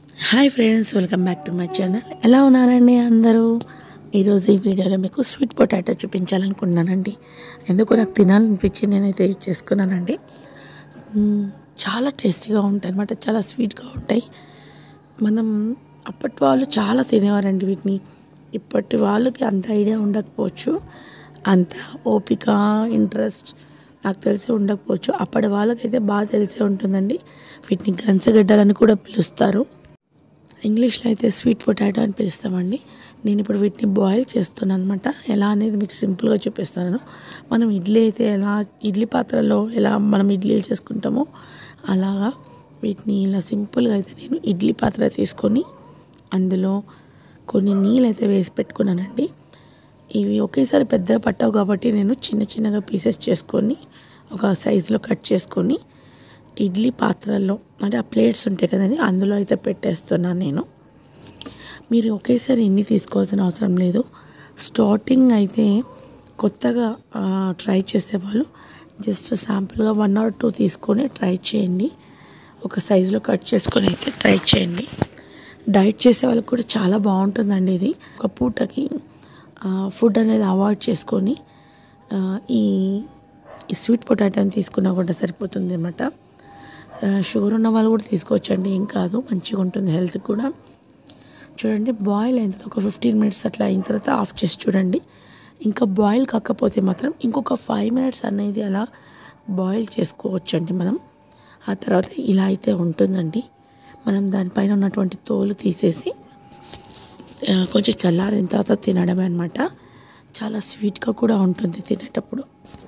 hi friends welcome back to my channel ఎలా ఉన్నారండి అందరూ ఈరోజు ఈ వీడియోలో మీకు స్వీట్ పొటాటో చూపించాలనుకున్నానండి ఎందుకు నాకు తినాలనిపించి నేనైతే ఇది చేసుకున్నానండి మ్మ్, చాలా టేస్టీగా ఉంటాయి అనమాట చాలా స్వీట్గా ఉంటాయి మనం అప్పటి వాళ్ళు చాలా తినేవారండి వీటిని ఇప్పటి వాళ్ళకి అంత ఐడియా ఉండకపోవచ్చు అంత ఓపిక ఇంట్రెస్ట్ నాకు తెలిసి ఉండకపోవచ్చు అప్పటి వాళ్ళకైతే బాగా తెలిసే ఉంటుందండి వీటిని గంచగడ్డలని కూడా పిలుస్తారు ఇంగ్లీష్లో అయితే స్వీట్ పొటాటో అని పిలుస్తామండి నేను ఇప్పుడు వీటిని బాయిల్ చేస్తున్నాను అనమాట ఎలా అనేది మీకు సింపుల్గా చూపిస్తాను మనం ఇడ్లీ అయితే ఎలా ఇడ్లీ పాత్రలో ఎలా మనం ఇడ్లీలు చేసుకుంటామో అలాగా వీటిని ఇలా సింపుల్గా అయితే నేను ఇడ్లీ పాత్ర తీసుకొని అందులో కొన్ని నీళ్ళు అయితే వేసి పెట్టుకున్నానండి ఇవి ఒకేసారి పెద్దగా పట్టవు కాబట్టి నేను చిన్న చిన్నగా పీసెస్ చేసుకొని ఒక సైజులో కట్ చేసుకొని ఇడ్లీ పాత్రల్లో అంటే ఆ ప్లేట్స్ ఉంటాయి కదండి అందులో అయితే పెట్టేస్తున్నాను నేను మీరు ఒకేసారి ఎన్ని తీసుకోవాల్సిన అవసరం లేదు స్టార్టింగ్ అయితే కొత్తగా ట్రై చేసేవాళ్ళు జస్ట్ శాంపుల్గా వన్ ఆర్ టూ తీసుకొని ట్రై చేయండి ఒక సైజులో కట్ చేసుకొని అయితే ట్రై చేయండి డైట్ చేసే వాళ్ళకి కూడా చాలా బాగుంటుందండి ఇది ఒక పూటకి ఫుడ్ అనేది అవాయిడ్ చేసుకొని ఆ, ఈ ఈ స్వీట్ పొటాటోని తీసుకున్నా కూడా సరిపోతుంది అనమాట షుగర్ ఉన్న వాళ్ళు కూడా తీసుకోవచ్చండి ఏం కాదు మంచిగా ఉంటుంది హెల్త్ కూడా చూడండి బాయిల్ అయిన తర్వాత ఒక ఫిఫ్టీన్ మినిట్స్ అట్లా అయిన తర్వాత ఆఫ్ చేసి చూడండి ఇంకా బాయిల్ కాకపోతే మాత్రం ఇంకొక ఫైవ్ మినిట్స్ అనేది అలా బాయిల్ చేసుకోవచ్చండి మనం ఆ తర్వాత ఇలా అయితే ఉంటుందండి మనం దానిపైన ఉన్నటువంటి తోలు తీసేసి ఆ, కొంచెం చల్లారిన తర్వాత తినడమే అనమాట చాలా స్వీట్గా కూడా ఉంటుంది తినేటప్పుడు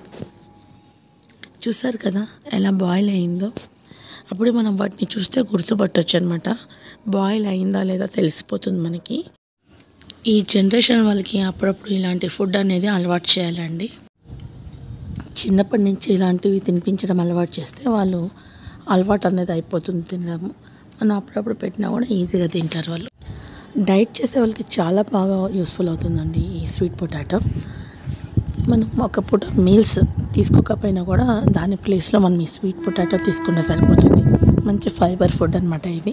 చూసారు కదా ఎలా బాయిల్ అయిందో అప్పుడు మనం వాటిని చూస్తే గుర్తుపట్టవచ్చు అనమాట బాయిల్ అయిందా లేదా తెలిసిపోతుంది మనకి ఈ జనరేషన్ వాళ్ళకి అప్పుడప్పుడు ఇలాంటి ఫుడ్ అనేది అలవాటు చేయాలండి చిన్నప్పటి నుంచి ఇలాంటివి తినిపించడం అలవాటు చేస్తే వాళ్ళు అలవాటు అనేది అయిపోతుంది తినడం మనం అప్పుడప్పుడు పెట్టినా కూడా ఈజీగా తింటారు వాళ్ళు డైట్ చేసే వాళ్ళకి చాలా బాగా యూస్ఫుల్ అవుతుందండి ఈ స్వీట్ పొటాటో మనం ఒక పూట మీల్స్ తీసుకోకపోయినా కూడా దాని ప్లేస్లో మనం ఈ స్వీట్ పొటాటో తీసుకున్నా సరిపోతుంది మంచి ఫైబర్ ఫుడ్ అనమాట ఇది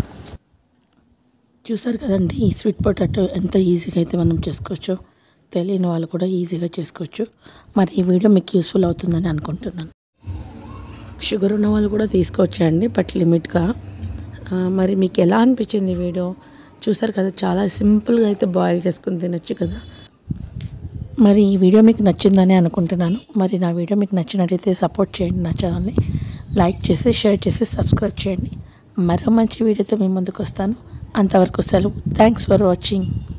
చూసారు కదండి ఈ స్వీట్ పొటాటో ఎంత ఈజీగా అయితే మనం చేసుకోవచ్చు తెలియని వాళ్ళు కూడా ఈజీగా చేసుకోవచ్చు మరి ఈ వీడియో మీకు యూస్ఫుల్ అవుతుందని అనుకుంటున్నాను షుగర్ ఉన్న వాళ్ళు కూడా తీసుకోవచ్చండి బట్ లిమిట్గా ఆ, మరి మీకు ఎలా అనిపించింది ఈ వీడియో చూసారు కదా చాలా సింపుల్గా అయితే బాయిల్ చేసుకుని తినొచ్చు కదా మరి ఈ వీడియో మీకు నచ్చిందని అనుకుంటున్నాను మరి నా వీడియో మీకు నచ్చినట్టయితే సపోర్ట్ చేయండి నా ఛానల్ని లైక్ చేసి షేర్ చేసి సబ్స్క్రైబ్ చేయండి మరో మంచి వీడియోతో మీ ముందుకు వస్తాను అంతవరకు సెలవు థ్యాంక్స్ ఫర్ వాచింగ్